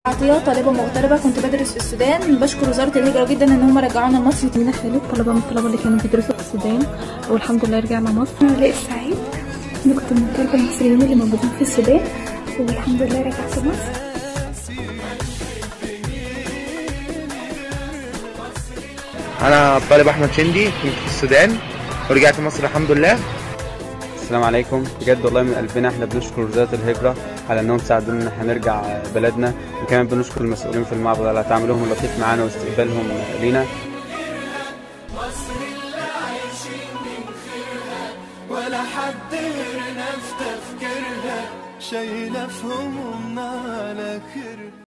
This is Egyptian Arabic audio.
عطية طالبة مغتربة كنت بدرس في السودان بشكر وزارة الهجرة جدا ان هم رجعونا مصر مينا خالد طلبة من الطلبة اللي كانوا بيدرسوا في السودان والحمد لله رجعنا مصر ولاء السعيد أنا كنت من الطلبة المصريين اللي موجودين في السودان والحمد لله رجعت مصر انا الطالب احمد شندي كنت في السودان ورجعت مصر الحمد لله السلام عليكم بجد والله من قلبنا احنا بنشكر وزاره الهجره على انهم ساعدونا ان احنا نرجع بلدنا وكمان بنشكر المسؤولين في المعبد على تعاملهم اللطيف معانا واستقبالهم لينا ولا حد غيرنا في تفكيرها شايلة في همومنا على كرب